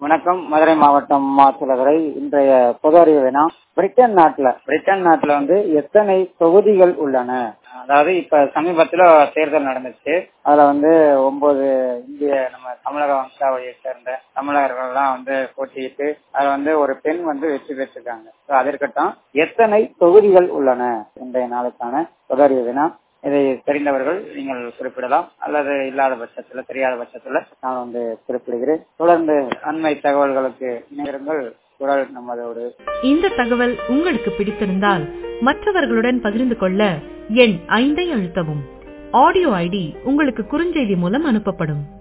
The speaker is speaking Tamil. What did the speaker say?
வணக்கம் மதுரை மாவட்டம் மாசிலவரை இன்றைய பொது அறிவு வினா பிரிட்டன் நாட்டுல பிரிட்டன் நாட்டுல வந்து எத்தனை தொகுதிகள் உள்ளன அதாவது இப்ப சமீபத்துல தேர்தல் நடந்துச்சு அதுல வந்து ஒன்பது இந்திய நம்ம தமிழக வம்சாவளியை சேர்ந்த தமிழர்கள் எல்லாம் வந்து போட்டியிட்டு அதுல வந்து ஒரு பெண் வந்து வெற்றி பெற்றிருக்காங்க So, அது இருக்கட்டும் எத்தனை தொகுதிகள் உள்ளன இன்றைய நாளுக்கான பொது அறிவு வினா இதை தெரிந்தவர்கள் நீங்கள் குறிப்பிடலாம் அல்லது இல்லாத பட்சத்துல தெரியாத பட்சத்துல நான் வந்து குறிப்பிடுகிறேன் தொடர்ந்து அண்மை தகவல்களுக்கு இணைந்திருங்கள் குரல் நமதோடு இந்த தகவல் உங்களுக்கு பிடித்திருந்தால் மற்றவர்களுடன் பகிர்ந்து கொள்ள எண் ஐந்தை அழுத்தவும் ஆடியோ ஐடி உங்களுக்கு குறுஞ்செய்தி மூலம் அனுப்பப்படும்